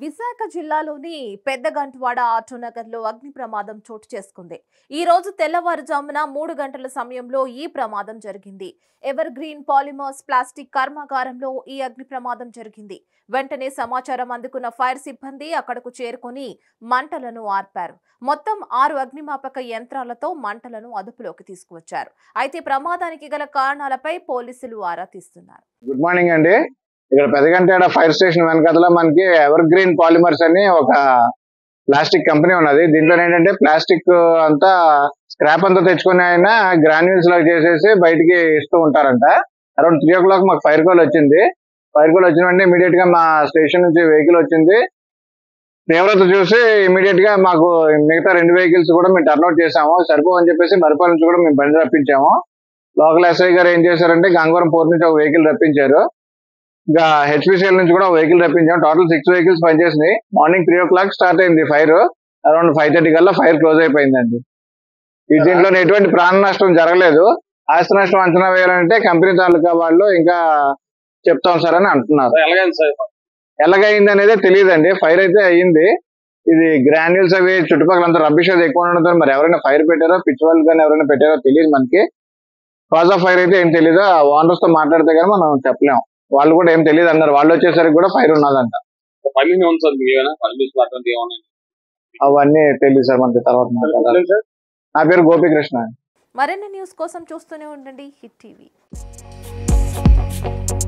విశాఖ జిల్లాలోని పెద్దగంటవాడ ఆటోనగర్లో అగ్ని ప్రమాదం చోటు చేసుకుంది ఈ రోజు తెల్లవారుజామున మూడు గంటల సమయంలో ఈ ప్రమాదం జరిగింది ఎవర్ గ్రీన్ పాలిమర్స్ ప్లాస్టిక్ కర్మాగారంలో ఈ అగ్ని ప్రమాదం జరిగింది వెంటనే సమాచారం అందుకున్న ఫైర్ సిబ్బంది అక్కడకు చేరుకొని మంటలను ఆర్పారు మొత్తం ఆరు అగ్నిమాపక యంత్రాలతో మంటలను అదుపులోకి తీసుకువచ్చారు అయితే ప్రమాదానికి గల కారణాలపై పోలీసులు ఆరా తీస్తున్నారు గుడ్ మార్నింగ్ అండి ఇక్కడ పెదగంటేడ ఫైర్ స్టేషన్ వెనకతల మనకి ఎవర్ గ్రీన్ పాలిమర్స్ అని ఒక ప్లాస్టిక్ కంపెనీ ఉన్నది దీంట్లో ఏంటంటే ప్లాస్టిక్ అంతా స్క్రాప్ అంతా తెచ్చుకుని ఆయన గ్రాన్యూల్స్ లాగా చేసేసి బయటికి ఇస్తూ ఉంటారంట అరౌండ్ త్రీ ఓ క్లాక్ మాకు ఫైర్ కాల్ వచ్చింది ఫైర్ కాల్ వచ్చిన వెంటనే ఇమీడియట్ గా మా స్టేషన్ నుంచి వెహికల్ వచ్చింది తీవ్రత చూసి ఇమీడియట్ గా మాకు మిగతా రెండు వెహికల్స్ కూడా మేము టర్న్అవుట్ చేసాము సరిపోవని చెప్పేసి మరిపాల నుంచి కూడా మేము బండి రప్పించాము లోకల్ ఎస్ఐ గారు ఏం చేశారంటే గంగవరం పోర్ట్ నుంచి ఒక వెహికల్ రప్పించారు ఇంకా హెచ్పిసిఎల్ నుంచి కూడా వెహికల్ రప్పించాం టోటల్ సిక్స్ వెహికల్స్ పనిచేసినాయి morning three o'clock start అయింది ఫైర్ అరౌండ్ ఫైవ్ థర్టీ కల్లా ఫైర్ క్లోజ్ అయిపోయిందండి ఈ దీంట్లో ఎటువంటి ప్రాణ నష్టం జరగలేదు ఆస్తి నష్టం అంచనా వేయాలంటే కంపెనీ తాలూకా వాళ్ళు ఇంకా చెప్తాం సార్ అని అంటున్నారు ఎలాగైంది సార్ ఎలాగైంది అనేది తెలియదండి ఫైర్ అయితే అయ్యింది ఇది గ్రాన్యూల్స్ అవి చుట్టుపక్కల అంతా రబ్బిష్ అది ఎక్కువ ఉండడంతో మరి ఎవరైనా ఫైర్ పెట్టారో పిచ్ వాళ్ళు కానీ ఎవరైనా పెట్టారో తెలియదు మనకి కాజ్ ఆఫ్ ఫైర్ అయితే ఏం తెలియదు ఆ ఓనర్స్ తో మాట్లాడితే కానీ మనం చెప్పలేం వాళ్ళు కూడా ఏం తెలియదు అన్నారు వాళ్ళు వచ్చేసరికి కూడా ఫైర్ ఉన్నదంట పర్మిషన్ ఉంది సార్ మీకు ఏమైనా పర్మిషన్ అటువంటి ఏమైనా అవన్నీ తెలియదు సార్ మనకి తర్వాత మాట్లాడాలి సార్ నా పేరు గోపీకృష్ణ మరిన్ని న్యూస్ కోసం చూస్తూనే ఉండండి హిట్ టీవీ